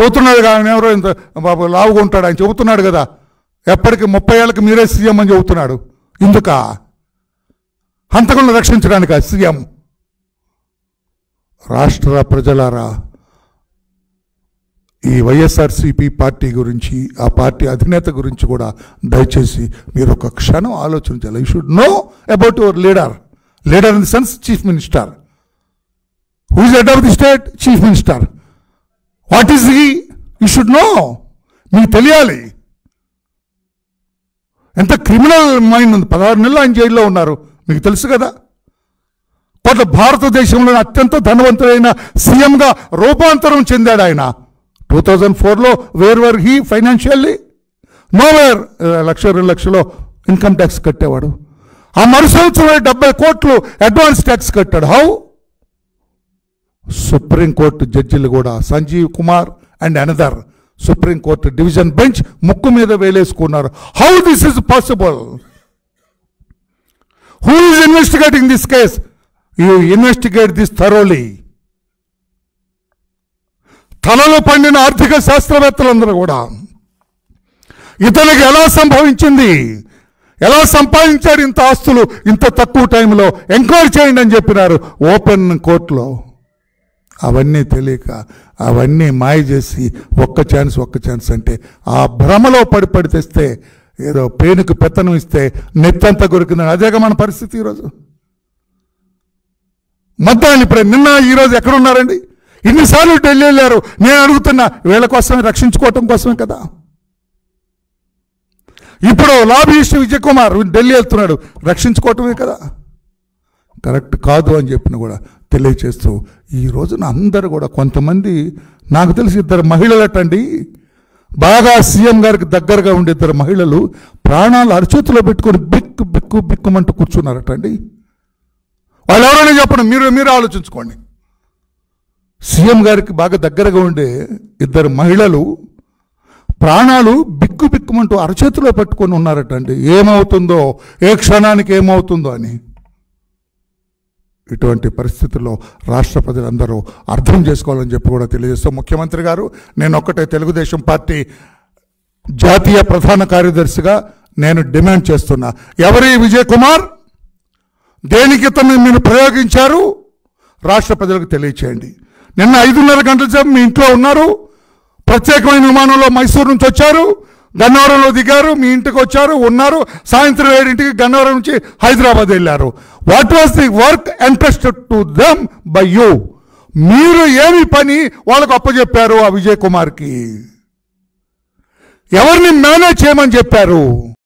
చెబుతున్నాడు ఆయన ఎవరో ఇంత బాబు లావుగా ఉంటాడు ఆయన చెబుతున్నాడు కదా ఎప్పటికి ముప్పై ఏళ్ళకి మీరే సీఎం అని చెబుతున్నాడు ఇందుక హంతకులను రక్షించడానికి సీఎం రాష్ట్ర ప్రజలారా ఈ వైఎస్ఆర్సీపీ పార్టీ గురించి ఆ పార్టీ అధినేత గురించి కూడా దయచేసి మీరు ఒక క్షణం ఆలోచించాలి you should know about your leader leader in the sense chief minister who is head of the state chief minister what is he you should know మీకు తెలియాలి ఎంత క్రిమినల్ మైండ్ ఉంది పదహారు నెలలు ఆయన జైల్లో ఉన్నారు మీకు తెలుసు కదా కొత్త భారతదేశంలో అత్యంత ధనవంతుడైన సీఎంగా రూపాంతరం చెందాడు ఆయన టూ థౌజండ్ ఫోర్లో where were he financially nowhere lakh రెండు లక్షలు ఇన్కమ్ ట్యాక్స్ కట్టేవాడు ఆ మరు సంవత్సరం డెబ్బై కోట్లు అడ్వాన్స్ ట్యాక్స్ కట్టాడు హౌ సుప్రీంకోర్టు జడ్జిలు కూడా Sanjiv Kumar and another supreme court division bench ముక్కు మీద వేలేసుకున్నారు how this is possible who is investigating this case you investigate this thoroughly తలలో పండిన ఆర్థిక శాస్త్రవేత్తలందరూ కూడా ఇతనికి ఎలా సంభవించింది ఎలా సంపాదించాడు ఇంత ఆస్తులు ఇంత తక్కువ టైంలో ఎంక్వైరీ చేయండి అని చెప్పినారు ఓపెన్ కోర్టులో అవన్నీ తెలియక అవన్నీ మాయ చేసి ఒక్క ఛాన్స్ ఒక్క ఛాన్స్ అంటే ఆ భ్రమలో పడి పడి తెస్తే ఏదో పేనుకు పెత్తనం ఇస్తే నెత్తంతా కొరికిందని అదేగా మన పరిస్థితి ఈరోజు మద్దాన్ని ఇప్పుడు నిన్న ఈరోజు ఎక్కడ ఉన్నారండి ఇన్నిసార్లు ఢిల్లీ వెళ్ళారు నేను అడుగుతున్నా వీళ్ళ కోసమే రక్షించుకోవటం కోసమే కదా ఇప్పుడు లాబీయిస్ట్ విజయ్ కుమార్ ఢిల్లీ వెళ్తున్నాడు రక్షించుకోవటమే కదా కరెక్ట్ కాదు అని చెప్పిన కూడా తెలియచేస్తూ ఈ రోజున అందరూ కూడా కొంతమంది నాకు తెలిసి ఇద్దరు మహిళలటండి బాగా సీఎం గారికి దగ్గరగా ఉండే ఇద్దరు మహిళలు ప్రాణాలు అరచేతిలో పెట్టుకొని బిక్కు బిక్కు బిక్కుమంటూ కూర్చున్నారటండి వాళ్ళు ఎవరైనా చెప్పండి మీరు మీరు ఆలోచించుకోండి సీఎం గారికి బాగా దగ్గరగా ఉండే ఇద్దరు మహిళలు ప్రాణాలు బిక్కు బిక్కుమంటూ అరచేతిలో పెట్టుకొని ఉన్నారటండి ఏమవుతుందో ఏ క్షణానికి ఏమవుతుందో అని ఇటువంటి పరిస్థితుల్లో రాష్ట్ర ప్రజలందరూ అర్థం చేసుకోవాలని చెప్పి కూడా తెలియజేస్తూ ముఖ్యమంత్రి గారు నేను ఒక్కటే తెలుగుదేశం పార్టీ జాతీయ ప్రధాన కార్యదర్శిగా నేను డిమాండ్ చేస్తున్నా ఎవరి విజయ్ కుమార్ దేనికి ఇతన్ని మీరు ప్రయోగించారు రాష్ట్ర ప్రజలకు తెలియచేయండి నిన్న ఐదున్నర గంటల సేపు మీ ఇంట్లో ఉన్నారు ప్రత్యేకమైన విమానంలో మైసూరు నుంచి వచ్చారు గన్నవరంలో దిగారు మీ ఇంటికి వచ్చారు ఉన్నారు సాయంత్రం ఏడింటికి గన్నవరం నుంచి హైదరాబాద్ వెళ్ళారు what was the work entrusted to them by you మీరు ఏమి పని వాళ్ళకు అప్పచెప్పారు ఆ విజయ్ కుమార్కి ఎవరిని మేనేజ్ చేయమని చెప్పారు